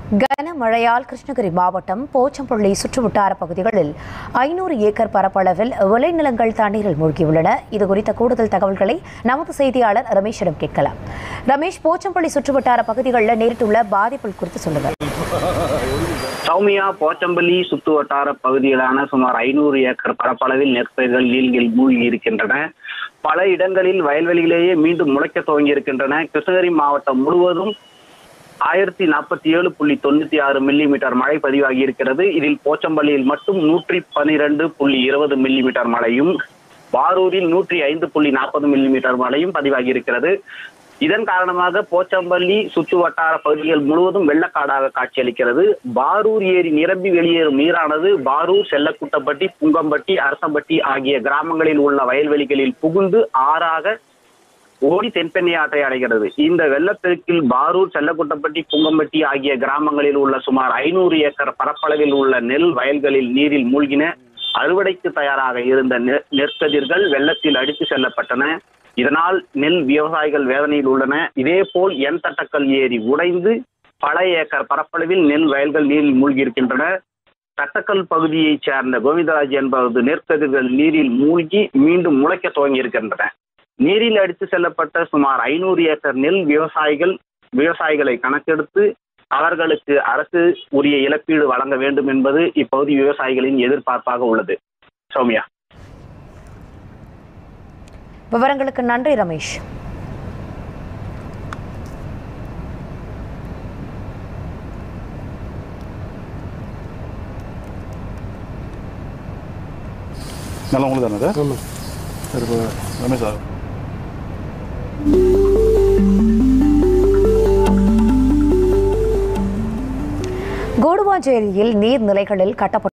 கனமழையால் கிருஷ்ணகிரி மாவட்டம் போச்சம்பள்ளி சுற்றுவட்டார பகுதிகளில் ஐநூறு ஏக்கர் பரப்பளவில் விளைநிலங்கள் தண்ணீரில் மூழ்கியுள்ளன இது குறித்த கூடுதல் தகவல்களை நமது செய்தியாளர் ரமேஷிடம் கேட்கலாம் ரமேஷ் போச்சம்பள்ளி சுற்றுவட்டார பகுதிகளில் நேரிட்டுள்ள பாதிப்புகள் குறித்து சொல்லுங்கள் சௌமியா போச்சம்பள்ளி சுற்று வட்டார பகுதிகளான சுமார் ஐநூறு ஏக்கர் பரப்பளவில் நெற்பயிர்கள் நீள்கள் மூழ்கி இருக்கின்றன பல இடங்களில் வயல்வெளியிலேயே மீண்டும் முளைக்க துவங்கி இருக்கின்றன கிருஷ்ணகிரி மாவட்டம் முழுவதும் ஆயிரத்தி நாற்பத்தி ஏழு புள்ளி தொண்ணூத்தி ஆறு மில்லி மீட்டர் மழை பதிவாகி இருக்கிறது இதில் போச்சம்பள்ளியில் மட்டும் நூற்றி பனிரெண்டு புள்ளி இருபது மில்லி மீட்டர் மழையும் பாரூரில் நூற்றி ஐந்து புள்ளி நாற்பது மில்லி மீட்டர் மழையும் பதிவாகி இருக்கிறது இதன் காரணமாக போச்சம்பள்ளி சுற்று வட்டார பகுதிகள் முழுவதும் வெள்ளக்காடாக காட்சியளிக்கிறது பாரூர் ஏரி நிரம்பி வெளியேறும் நீரானது பாரூர் செல்லக்குட்டப்பட்டி புங்கம்பட்டி அரசம்பட்டி ஆகிய கிராமங்களில் உள்ள வயல்வெளிகளில் புகுந்து ஆறாக ஓடி தென்பெண்ணை ஆற்றை அடைகிறது இந்த வெள்ளப்பெருக்கில் பாரூர் செல்லக்குட்டப்பட்டி புங்கம்பட்டி ஆகிய கிராமங்களில் உள்ள சுமார் ஐநூறு ஏக்கர் பரப்பளவில் உள்ள நெல் வயல்களில் நீரில் மூழ்கின அறுவடைக்கு தயாராக இருந்த நெ- நெற்கதிர்கள் வெள்ளத்தில் அடித்து செல்லப்பட்டன இதனால் நெல் விவசாயிகள் வேதனையில் உள்ளன இதேபோல் என் தட்டக்கல் ஏரி உடைந்து பல ஏக்கர் பரப்பளவில் நெல் வயல்கள் நீரில் மூழ்கி இருக்கின்றன தட்டக்கல் பகுதியைச் சேர்ந்த கோவிந்தராஜ் என்பவரது நெற்கதிர்கள் நீரில் மூழ்கி மீண்டும் முளைக்க துவங்கி இருக்கின்றன நீரில் அடித்து செல்லப்பட்ட சுமார் ஐநூறு ஏக்கர் நெல் விவசாயிகள் விவசாயிகளை கணக்கெடுத்து அவர்களுக்கு அரசு உரிய இழப்பீடு வழங்க வேண்டும் என்பது இப்பகுதி விவசாயிகளின் எதிர்பார்ப்பாக உள்ளது சௌமியா விவரங்களுக்கு நன்றி ரமேஷ் நல்லா உங்களுக்கு தானே அது சரி இப்போ ரமேஷ் சார் கோடுவாஞ்சேரியில் நீர்நிலைகளில் கட்டப்பட்ட